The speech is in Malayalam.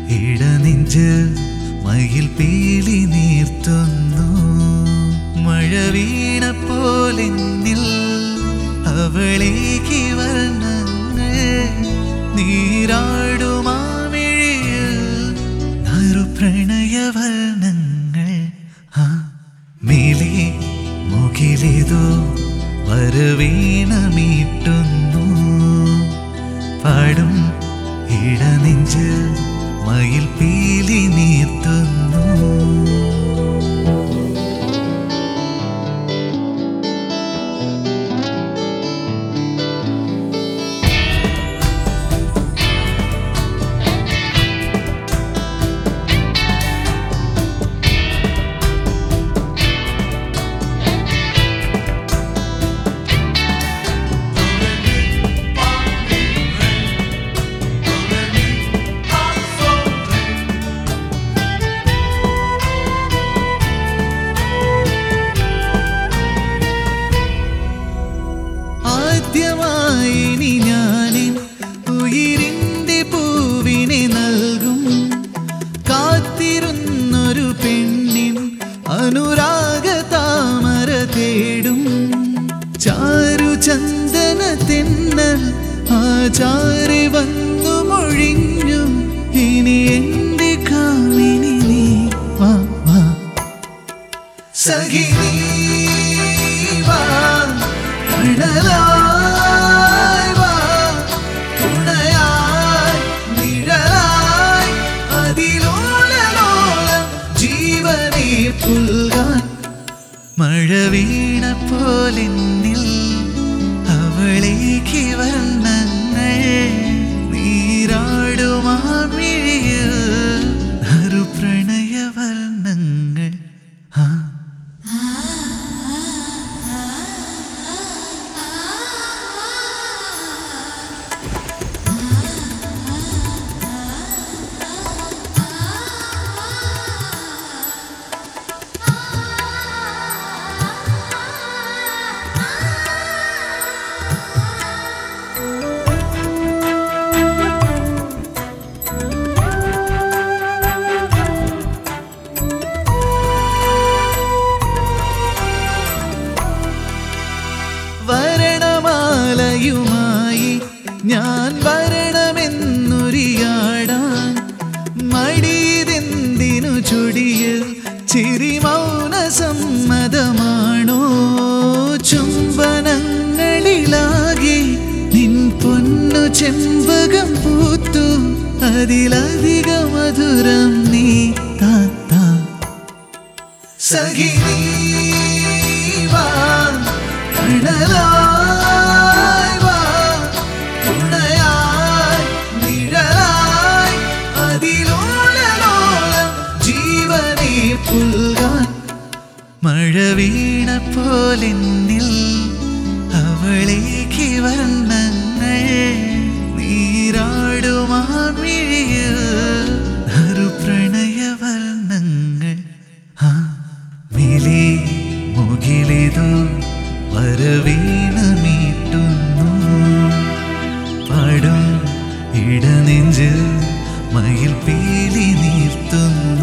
ഇടനെഞ്ച് മയിൽ പീലി നീർത്തുന്നു മഴ വീണ പോലെന്നിൽ അവളേക്ക് വർണ്ണങ്ങൾ നീരാടുമാമിഴിയിൽ നറുപ്രണയവർണ്ണങ്ങൾ ആ മേലെ മുകിലേതോ വരവീണമീട്ടുന്നു പാടും ഇടനെഞ്ച് മയിൽ പീലി നീർത്തുന്നു ആദ്യമായി ഇനി ഞാനിൻ ഉയിരിന്റെ പൂവിനെ നൽകും കാത്തിരുന്നൊരു പെണ്ണിൻ അനുരാഗ താമര തേടും ചാരു ചന്ദന തെന്നൽ ആചാരി വന്നു മൊഴിഞ്ഞു ഇനി എന്റെ കാമിനി നീ വാ വാ സഖിനീ വാ കടലായി വാ തുണയായി നിഴലായി അതിലോലലോലം ജീവനെ പുൽകാൻ മഴ വീണ പോലെന്നിൽ അവളേക്ക് വർണ്ണങ്ങൾ നീരാടുമാമിഴിയിൽ നറുപ്രണയ വർണ്ണങ്ങൾ ആ വരണമാലയുമായി ഞാൻ വരണമെന്നൊരിയാടാൻ മടിയതെന്തിനു ചൊടിയിൽ ചിരി മൗന സമ്മതമാണോ ചുംബനങ്ങളിലാകെ നിൻ പൊന്നു ചെമ്പകം പൂത്തു അതിലധിക മധുരം നീ താത്താ സഖിനീ വാ കടലായി വാ തുണയായി നിഴലായി അതിലോലലോലം ജീവനെ പുൽകാൻ മഴ വീണ പോലെന്നിൽ അവളേക്ക് വർണ്ണങ്ങൾ നീരാടുമാമിഴിയിൽ നറുപ്രണയ വർണ്ണങ്ങൾ ആ മേലെ മുകിലേതോ വരവീണമീട്ടുന്നു പാടും ഇടനെഞ്ച് മയിൽ പീലി നീർത്തുന്നു